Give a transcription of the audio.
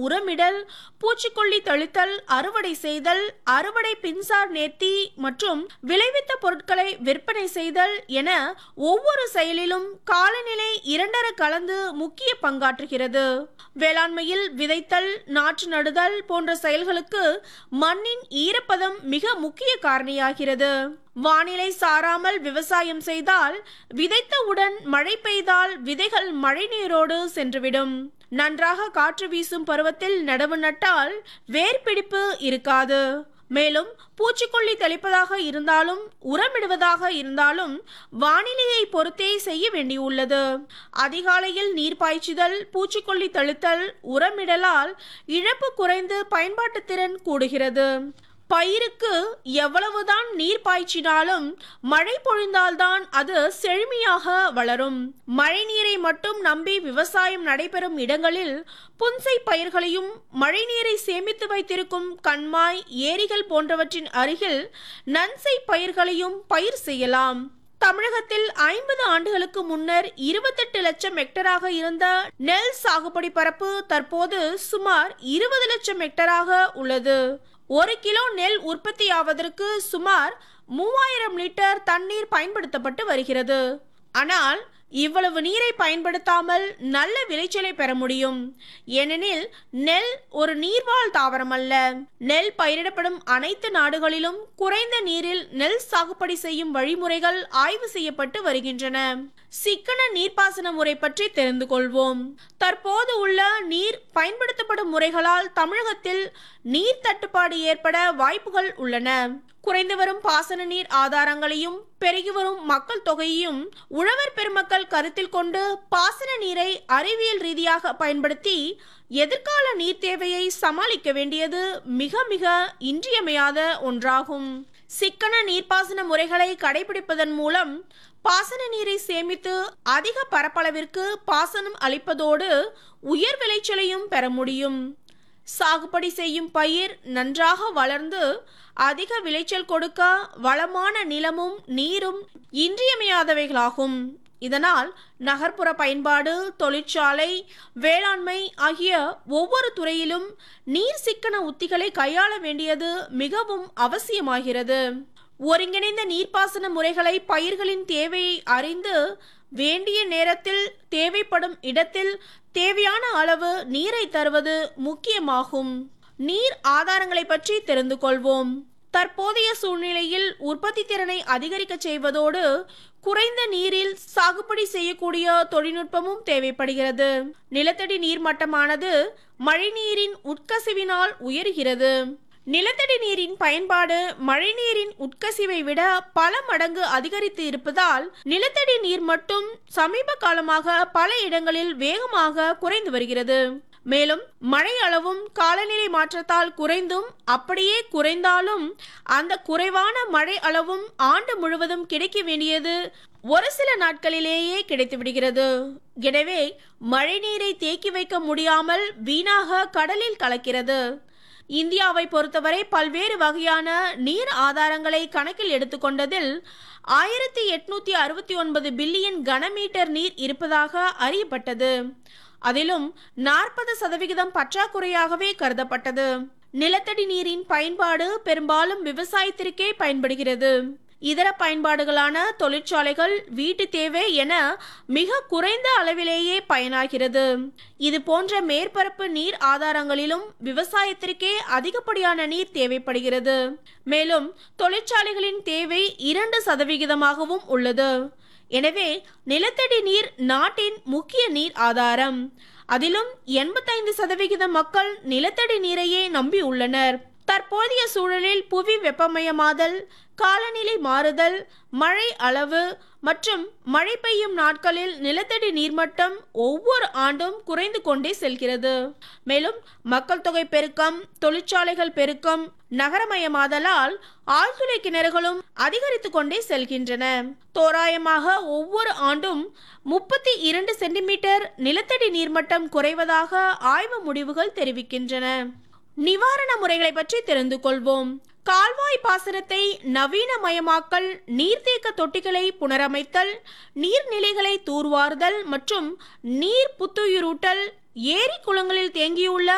உரமிடல் பூச்சிக்கொல்லி தெளித்தல் அறுவடை செய்தல் அறுவடை பின்சார் நேர்த்தி மற்றும் விளைவித்த பொருட்களை விற்பனை செய்தல் என ஒவ்வொரு செயலிலும் காலநிலை இரண்டர கலந்து முக்கிய பங்காற்றுகிறது வேளாண்மையில் விதைத்தல் நாற்று நடுதல் போன்ற செயல்களுக்கு மண்ணின் ஈரப்பதம் மிக முக்கிய காரணியாகிறது வானிலை சாராமல் விவசாயம் செய்தால் விதைத்தவுடன் மழை பெய்தால் விதைகள் மழைநீரோடு சென்றுவிடும் நன்றாக காற்று வீசும் பருவத்தில் நடவு நட்டால் வேர் பிடிப்பு இருக்காது மேலும் பூச்சிக்கொல்லி தெளிப்பதாக இருந்தாலும் உரமிடுவதாக இருந்தாலும் வானிலையை பொறுத்தே செய்ய வேண்டியுள்ளது அதிகாலையில் நீர் பாய்ச்சுதல் பூச்சிக்கொல்லி தெளித்தல் உரமிடலால் இழப்பு குறைந்து பயன்பாட்டு திறன் கூடுகிறது பயிருக்கு எவ்வளவுதான் நீர் பாய்ச்சினாலும் மழை பொழிந்தால்தான் அது செழுமையாக வளரும் மழை நீரை மட்டும் நம்பி விவசாயம் நடைபெறும் இடங்களில் புன்சை பயிர்களையும் மழை நீரை சேமித்து வைத்திருக்கும் கண்மாய் ஏரிகள் போன்றவற்றின் அருகில் நன்சை பயிர்களையும் பயிர் செய்யலாம் தமிழகத்தில் ஐம்பது ஆண்டுகளுக்கு முன்னர் இருபத்தெட்டு லட்சம் ஹெக்டராக இருந்த நெல் சாகுபடி பரப்பு தற்போது சுமார் இருபது லட்சம் ஹெக்டராக உள்ளது ஒரு கிலோ நெல் உற்பத்தியாவதற்கு சுமார் மூவாயிரம் லிட்டர் தண்ணீர் பயன்படுத்தப்பட்டு வருகிறது ஆனால் இவ்வளவு நீரை பயன்படுத்தாமல் நல்ல விளைச்சலை பெற முடியும் ஏனெனில் நெல் ஒரு நீர்வாழ் தாவரம் அல்ல நெல் பயிரிடப்படும் அனைத்து நாடுகளிலும் குறைந்த நீரில் நெல் சாகுபடி செய்யும் வழிமுறைகள் ஆய்வு செய்யப்பட்டு வருகின்றன சிக்கன நீர்ப்பாசன முறை பற்றி தெரிந்து கொள்வோம் தற்போது உள்ள நீர் பயன்படுத்தப்படும் முறைகளால் தமிழகத்தில் நீர் தட்டுப்பாடு ஏற்பட வாய்ப்புகள் உள்ளன குறைந்து வரும் பாசன நீர் ஆதாரங்களையும் பெருகி வரும் மக்கள் தொகையையும் உழவர் பெருமக்கள் கருத்தில் கொண்டு பாசன நீரை அறிவியல் ரீதியாக பயன்படுத்தி எதிர்கால நீர் தேவையை சமாளிக்க வேண்டியது மிக மிக இன்றியமையாத ஒன்றாகும் சிக்கன நீர்ப்பாசன முறைகளை கடைபிடிப்பதன் மூலம் பாசன நீரை சேமித்து அதிக பரப்பளவிற்கு பாசனம் அளிப்பதோடு உயர் விளைச்சலையும் பெற முடியும் சாகுபடி செய்யும் பயிர் நன்றாக வளர்ந்து அதிக விளைச்சல் கொடுக்க வளமான நிலமும் நீரும் இன்றியமையாதவைகளாகும் இதனால் நகர்ப்புற பயன்பாடு தொழிற்சாலை வேளாண்மை ஆகிய ஒவ்வொரு துறையிலும் நீர் சிக்கன உத்திகளை கையாள வேண்டியது மிகவும் அவசியமாகிறது ஒருங்கிணைந்த நீர்ப்பாசன முறைகளை பயிர்களின் தேவையை அறிந்து வேண்டிய நேரத்தில் தேவைப்படும் இடத்தில் தேவையான அளவு நீரை தருவது முக்கியமாகும் நீர் ஆதாரங்களை பற்றி தெரிந்து கொள்வோம் தற்போதைய சூழ்நிலையில் உற்பத்தி திறனை அதிகரிக்க செய்வதோடு குறைந்த நீரில் சாகுபடி செய்யக்கூடிய தொழில்நுட்பமும் தேவைப்படுகிறது நிலத்தடி நீர் மட்டமானது மழைநீரின் உட்கசிவினால் உயர்கிறது நிலத்தடி நீரின் பயன்பாடு மழைநீரின் உட்கசிவை விட பல மடங்கு அதிகரித்து இருப்பதால் நிலத்தடி நீர் மட்டும் சமீப காலமாக பல இடங்களில் வேகமாக குறைந்து வருகிறது மேலும் மழை அளவும் காலநிலை மாற்றத்தால் குறைந்தும் அப்படியே குறைந்தாலும் அந்த குறைவான மழை அளவும் ஆண்டு முழுவதும் கிடைக்க வேண்டியது ஒரு சில நாட்களிலேயே கிடைத்து விடுகிறது எனவே மழைநீரை தேக்கி வைக்க முடியாமல் வீணாக கடலில் கலக்கிறது இந்தியாவை பொறுத்தவரை பல்வேறு வகையான நீர் ஆதாரங்களை கணக்கில் எடுத்துக்கொண்டதில் ஆயிரத்தி எட்நூத்தி அறுபத்தி ஒன்பது பில்லியன் கனமீட்டர் நீர் இருப்பதாக அறியப்பட்டது அதிலும் நாற்பது சதவிகிதம் பற்றாக்குறையாகவே கருதப்பட்டது நிலத்தடி நீரின் பயன்பாடு பெரும்பாலும் விவசாயத்திற்கே பயன்படுகிறது இதர பயன்பாடுகளான தொழிற்சாலைகள் வீட்டு தேவை என மிக குறைந்த அளவிலேயே பயனாகிறது இது போன்ற மேற்பரப்பு நீர் ஆதாரங்களிலும் விவசாயத்திற்கே அதிகப்படியான நீர் தேவைப்படுகிறது மேலும் தொழிற்சாலைகளின் தேவை இரண்டு சதவிகிதமாகவும் உள்ளது எனவே நிலத்தடி நீர் நாட்டின் முக்கிய நீர் ஆதாரம் அதிலும் எண்பத்தைந்து சதவிகித மக்கள் நிலத்தடி நீரையே நம்பி உள்ளனர் தற்போதைய சூழலில் புவி வெப்பமயமாதல் காலநிலை மாறுதல் மழை அளவு மற்றும் மழை பெய்யும் நாட்களில் நிலத்தடி நீர்மட்டம் ஒவ்வொரு ஆண்டும் குறைந்து கொண்டே செல்கிறது மேலும் மக்கள் தொகை பெருக்கம் தொழிற்சாலைகள் பெருக்கம் நகரமயமாதலால் ஆழ்துளை கிணறுகளும் அதிகரித்து கொண்டே செல்கின்றன தோராயமாக ஒவ்வொரு ஆண்டும் முப்பத்தி இரண்டு சென்டிமீட்டர் நிலத்தடி நீர்மட்டம் குறைவதாக ஆய்வு முடிவுகள் தெரிவிக்கின்றன நிவாரண முறைகளை பற்றி தெரிந்து கொள்வோம் கால்வாய் பாசனத்தை நவீனமயமாக்கல் நீர்த்தேக்க தொட்டிகளை புனரமைத்தல் நீர்நிலைகளை தூர்வாறுதல் மற்றும் நீர் புத்துயிரூட்டல் ஏரி குளங்களில் தேங்கியுள்ள